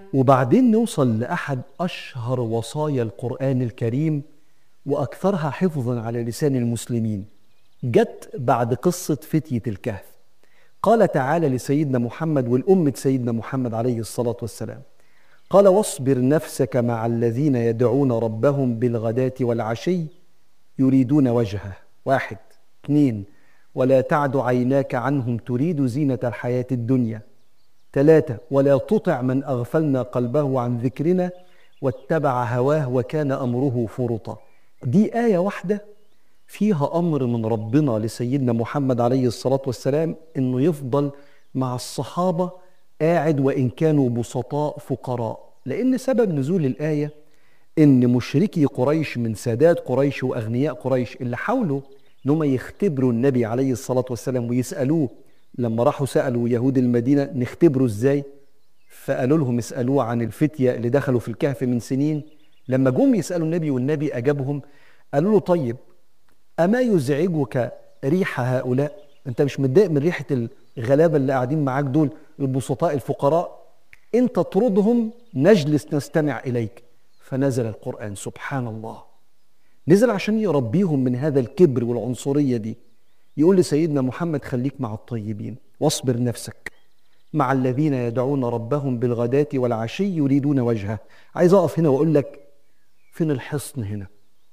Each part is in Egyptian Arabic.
وبعدين نوصل لأحد أشهر وصايا القرآن الكريم وأكثرها حفظا على لسان المسلمين جت بعد قصة فتية الكهف قال تعالى لسيدنا محمد والأمة سيدنا محمد عليه الصلاة والسلام قال واصبر نفسك مع الذين يدعون ربهم بالغداة والعشي يريدون وجهه واحد اثنين ولا تعد عيناك عنهم تريد زينة الحياة الدنيا ثلاثة ولا تطع من أغفلنا قلبه عن ذكرنا واتبع هواه وكان أمره فرطا دي آية واحدة فيها أمر من ربنا لسيدنا محمد عليه الصلاة والسلام إنه يفضل مع الصحابة قاعد وإن كانوا بسطاء فقراء لأن سبب نزول الآية إن مشركي قريش من سادات قريش وأغنياء قريش اللي حاولوا إنهم يختبروا النبي عليه الصلاة والسلام ويسألوه لما راحوا سألوا يهود المدينة نختبره إزاي فقالوا لهم اسألوه عن الفتية اللي دخلوا في الكهف من سنين لما جم يسألوا النبي والنبي أجابهم قالوا له طيب أما يزعجك ريح هؤلاء أنت مش متضايق من ريحة الغلابة اللي قاعدين معاك دول البسطاء الفقراء أنت تطردهم نجلس نستمع إليك فنزل القرآن سبحان الله نزل عشان يربيهم من هذا الكبر والعنصرية دي يقول لسيدنا محمد خليك مع الطيبين واصبر نفسك مع الذين يدعون ربهم بالغداة والعشي يريدون وجهه عايز أقف هنا وأقول لك فين الحصن هنا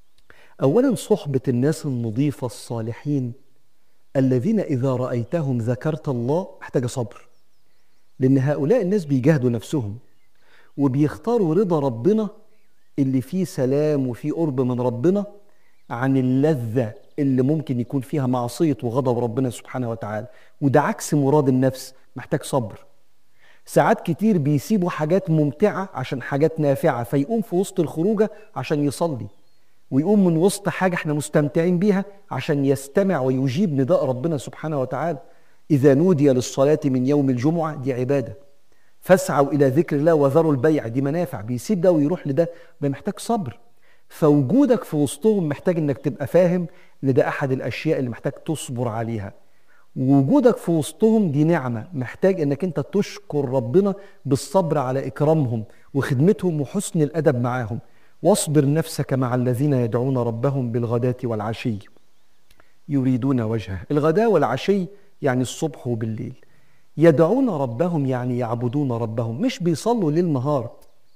أولا صحبة الناس النظيفة الصالحين الذين إذا رأيتهم ذكرت الله محتاجة صبر لأن هؤلاء الناس بيجاهدوا نفسهم وبيختاروا رضا ربنا اللي فيه سلام وفيه قرب من ربنا عن اللذة اللي ممكن يكون فيها معصية وغضب ربنا سبحانه وتعالى وده عكس مراد النفس محتاج صبر ساعات كتير بيسيبوا حاجات ممتعة عشان حاجات نافعة فيقوم في وسط الخروجة عشان يصلي ويقوم من وسط حاجة احنا مستمتعين بيها عشان يستمع ويجيب نداء ربنا سبحانه وتعالى إذا نودي للصلاة من يوم الجمعة دي عبادة فاسعوا إلى ذكر الله وذروا البيع دي منافع بيسيب ده ويروح لده ده محتاج صبر فوجودك في وسطهم محتاج انك تبقى فاهم ان ده احد الاشياء اللي محتاج تصبر عليها وجودك في وسطهم دي نعمه محتاج انك انت تشكر ربنا بالصبر على اكرامهم وخدمتهم وحسن الادب معاهم واصبر نفسك مع الذين يدعون ربهم بالغداة والعشي يريدون وجهه الغداء والعشي يعني الصبح وبالليل يدعون ربهم يعني يعبدون ربهم مش بيصلوا ليل نهار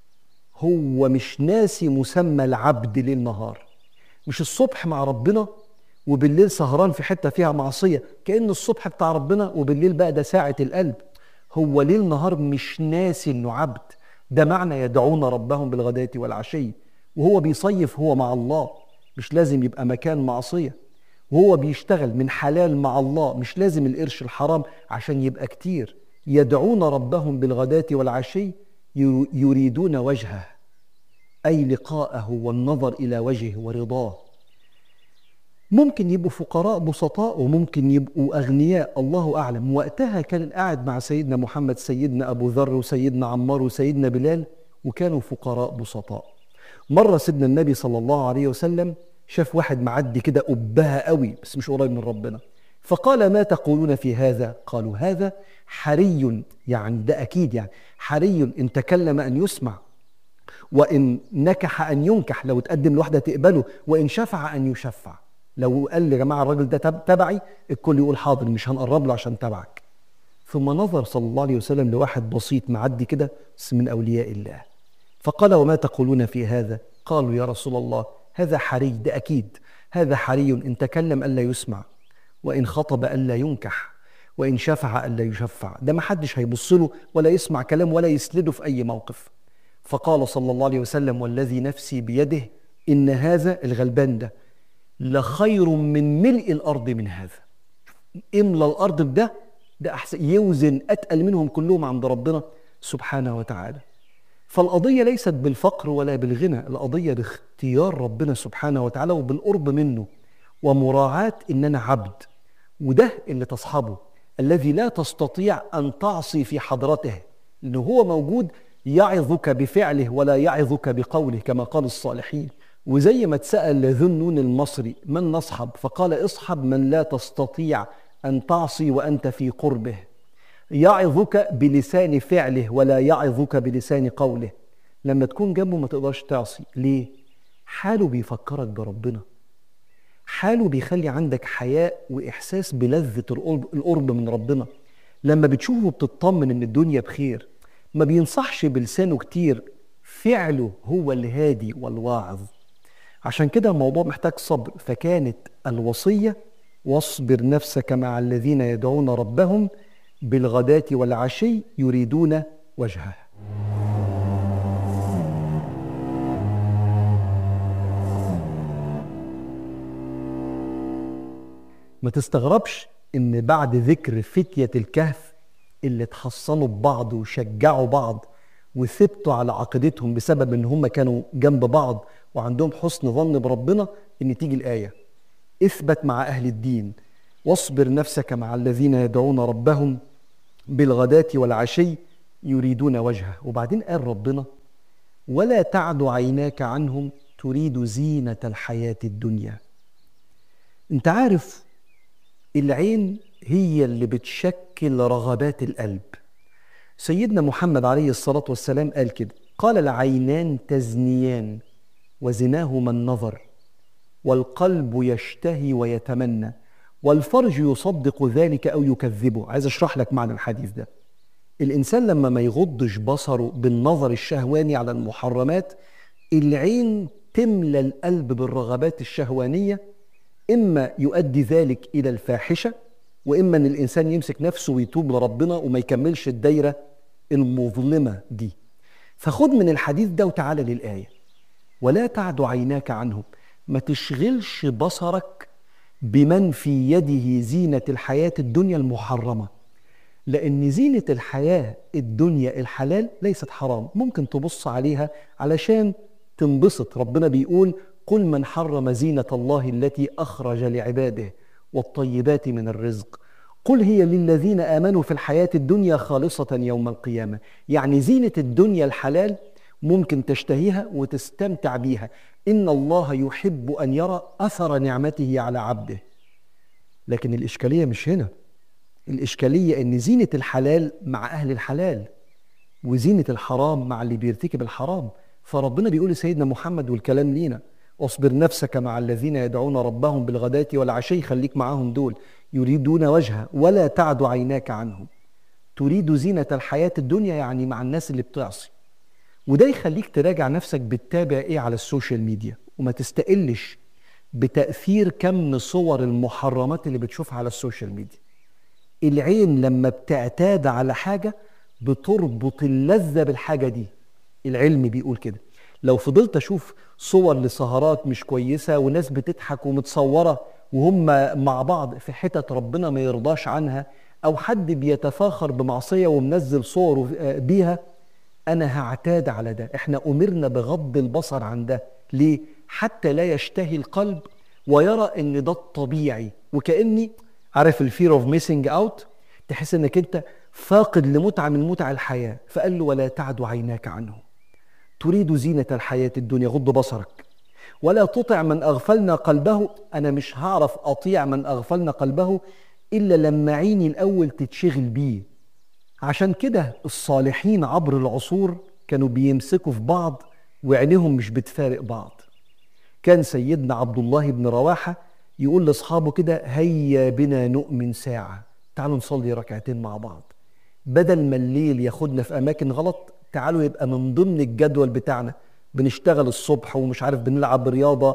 هو مش ناسي مسمى العبد ليل نهار مش الصبح مع ربنا وبالليل سهران في حتة فيها معصية كأن الصبح بتاع ربنا وبالليل بقى ده ساعة القلب هو ليل نهار مش ناسي انه عبد ده معنى يدعون ربهم بالغداة والعشي وهو بيصيف هو مع الله مش لازم يبقى مكان معصية وهو بيشتغل من حلال مع الله مش لازم القرش الحرام عشان يبقى كتير يدعون ربهم بالغداة والعشي يريدون وجهه أي لقاءه والنظر إلى وجهه ورضاه ممكن يبقوا فقراء بسطاء وممكن يبقوا أغنياء الله أعلم وقتها كان قاعد مع سيدنا محمد سيدنا أبو ذر وسيدنا عمار وسيدنا بلال وكانوا فقراء بسطاء مرة سيدنا النبي صلى الله عليه وسلم شاف واحد معدي كده أبها قوي بس مش قريب من ربنا فقال ما تقولون في هذا قالوا هذا حري يعني ده أكيد يعني حري إن تكلم أن يسمع وإن نكح أن ينكح لو تقدم لوحدة تقبله وإن شفع أن يشفع لو قال يا جماعة الراجل ده تبعي الكل يقول حاضر مش هنقرب له عشان تبعك ثم نظر صلى الله عليه وسلم لواحد بسيط معدي كده بس من أولياء الله فقال وما تقولون في هذا قالوا يا رسول الله هذا حري ده أكيد هذا حري إن تكلم ألا يسمع وإن خطب ألا ينكح وإن شفع ألا يشفع ده ما حدش هيبص له ولا يسمع كلام ولا يسلده في أي موقف فقال صلى الله عليه وسلم والذي نفسي بيده إن هذا الغلبان ده لخير من ملء الأرض من هذا املى الأرض بده ده أحسن يوزن أتقل منهم كلهم عند ربنا سبحانه وتعالى فالقضية ليست بالفقر ولا بالغنى القضية باختيار ربنا سبحانه وتعالى وبالقرب منه ومراعاة إن أنا عبد وده اللي تصحبه الذي لا تستطيع أن تعصي في حضرته لأنه هو موجود يعظك بفعله ولا يعظك بقوله كما قال الصالحين وزي ما اتسأل ذو النون المصري من نصحب فقال اصحب من لا تستطيع أن تعصي وأنت في قربه يعظك بلسان فعله ولا يعظك بلسان قوله لما تكون جنبه ما تقدرش تعصي ليه حاله بيفكرك بربنا حاله بيخلي عندك حياء واحساس بلذه القرب من ربنا لما بتشوفه بتطمن ان الدنيا بخير ما بينصحش بلسانه كتير فعله هو الهادي والواعظ عشان كده الموضوع محتاج صبر فكانت الوصيه واصبر نفسك مع الذين يدعون ربهم بالغداه والعشي يريدون وجهه ما تستغربش ان بعد ذكر فتية الكهف اللي اتحصنوا ببعض وشجعوا بعض وثبتوا على عقيدتهم بسبب ان هم كانوا جنب بعض وعندهم حسن ظن بربنا ان تيجي الايه اثبت مع اهل الدين واصبر نفسك مع الذين يدعون ربهم بالغداة والعشي يريدون وجهه وبعدين قال ربنا ولا تعد عيناك عنهم تريد زينة الحياة الدنيا انت عارف العين هي اللي بتشكل رغبات القلب سيدنا محمد عليه الصلاة والسلام قال كده قال العينان تزنيان وزناهما النظر والقلب يشتهي ويتمنى والفرج يصدق ذلك أو يكذبه عايز أشرح لك معنى الحديث ده الإنسان لما ما يغضش بصره بالنظر الشهواني على المحرمات العين تملى القلب بالرغبات الشهوانية إما يؤدي ذلك إلى الفاحشة وإما أن الإنسان يمسك نفسه ويتوب لربنا وما يكملش الدايرة المظلمة دي فخد من الحديث ده وتعالى للآية ولا تعد عيناك عنهم ما تشغلش بصرك بمن في يده زينة الحياة الدنيا المحرمة لأن زينة الحياة الدنيا الحلال ليست حرام ممكن تبص عليها علشان تنبسط ربنا بيقول قل من حرم زينة الله التي أخرج لعباده والطيبات من الرزق قل هي للذين آمنوا في الحياة الدنيا خالصة يوم القيامة يعني زينة الدنيا الحلال ممكن تشتهيها وتستمتع بيها إن الله يحب أن يرى أثر نعمته على عبده لكن الإشكالية مش هنا الإشكالية إن زينة الحلال مع أهل الحلال وزينة الحرام مع اللي بيرتكب الحرام فربنا بيقول لسيدنا محمد والكلام لينا اصبر نفسك مع الذين يدعون ربهم بالغداة والعشي خليك معاهم دول يريدون وجهه ولا تعد عيناك عنهم تريد زينة الحياة الدنيا يعني مع الناس اللي بتعصي وده يخليك تراجع نفسك بتتابع ايه على السوشيال ميديا وما تستقلش بتأثير كم صور المحرمات اللي بتشوفها على السوشيال ميديا العين لما بتعتاد على حاجة بتربط اللذة بالحاجة دي العلم بيقول كده لو فضلت اشوف صور لسهرات مش كويسه وناس بتضحك ومتصوره وهم مع بعض في حتت ربنا ما يرضاش عنها او حد بيتفاخر بمعصيه ومنزل صوره بيها انا هعتاد على ده احنا امرنا بغض البصر عن ده ليه حتى لا يشتهي القلب ويرى ان ده الطبيعي وكاني عارف الفير اوف ميسنج اوت تحس انك انت فاقد لمتعه من متع الحياه فقال له ولا تعد عيناك عنه تريد زينة الحياة الدنيا غض بصرك ولا تطع من أغفلنا قلبه أنا مش هعرف أطيع من أغفلنا قلبه إلا لما عيني الأول تتشغل بيه عشان كده الصالحين عبر العصور كانوا بيمسكوا في بعض وعينيهم مش بتفارق بعض كان سيدنا عبد الله بن رواحة يقول لأصحابه كده هيا بنا نؤمن ساعة تعالوا نصلي ركعتين مع بعض بدل ما الليل ياخدنا في أماكن غلط تعالوا يبقى من ضمن الجدول بتاعنا بنشتغل الصبح ومش عارف بنلعب رياضة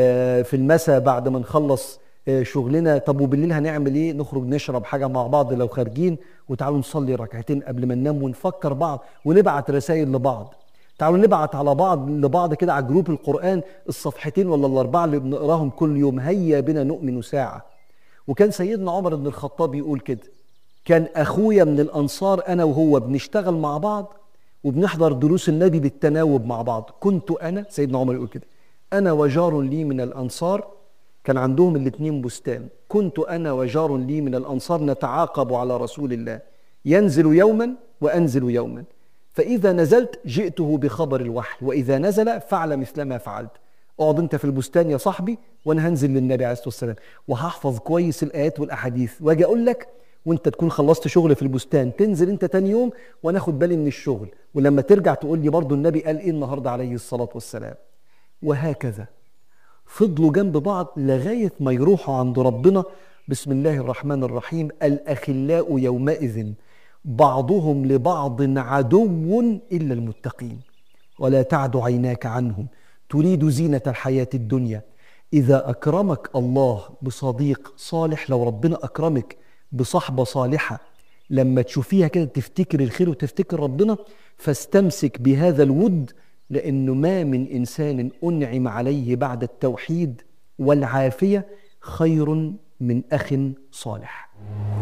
في المساء بعد ما نخلص شغلنا طب وبالليل هنعمل ايه نخرج نشرب حاجة مع بعض لو خارجين وتعالوا نصلي ركعتين قبل ما ننام ونفكر بعض ونبعت رسائل لبعض تعالوا نبعت على بعض لبعض كده على جروب القرآن الصفحتين ولا الأربعة اللي بنقراهم كل يوم هيا بنا نؤمن ساعة وكان سيدنا عمر بن الخطاب يقول كده كان أخويا من الأنصار أنا وهو بنشتغل مع بعض وبنحضر دروس النبي بالتناوب مع بعض كنت أنا سيدنا عمر يقول كده أنا وجار لي من الأنصار كان عندهم الاثنين بستان كنت أنا وجار لي من الأنصار نتعاقب على رسول الله ينزل يوما وأنزل يوما فإذا نزلت جئته بخبر الوحي وإذا نزل فعل مثل ما فعلت اقعد انت في البستان يا صاحبي وانا هنزل للنبي عليه الصلاه والسلام وهحفظ كويس الايات والاحاديث واجي اقول لك وانت تكون خلصت شغل في البستان تنزل انت تاني يوم وانا اخد بالي من الشغل ولما ترجع تقول لي برضو النبي قال ايه النهارده عليه الصلاه والسلام وهكذا فضلوا جنب بعض لغايه ما يروحوا عند ربنا بسم الله الرحمن الرحيم الاخلاء يومئذ بعضهم لبعض عدو الا المتقين ولا تعد عيناك عنهم تريد زينه الحياه الدنيا اذا اكرمك الله بصديق صالح لو ربنا اكرمك بصحبه صالحه لما تشوفيها كده تفتكر الخير وتفتكر ربنا فاستمسك بهذا الود لانه ما من انسان انعم عليه بعد التوحيد والعافيه خير من اخ صالح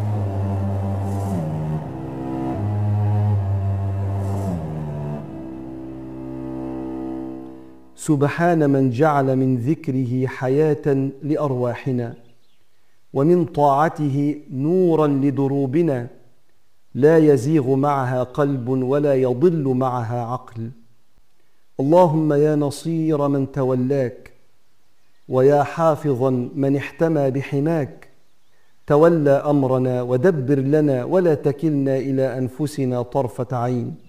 سبحان من جعل من ذكره حياه لارواحنا ومن طاعته نورا لدروبنا لا يزيغ معها قلب ولا يضل معها عقل اللهم يا نصير من تولاك ويا حافظا من احتمى بحماك تولى امرنا ودبر لنا ولا تكلنا الى انفسنا طرفه عين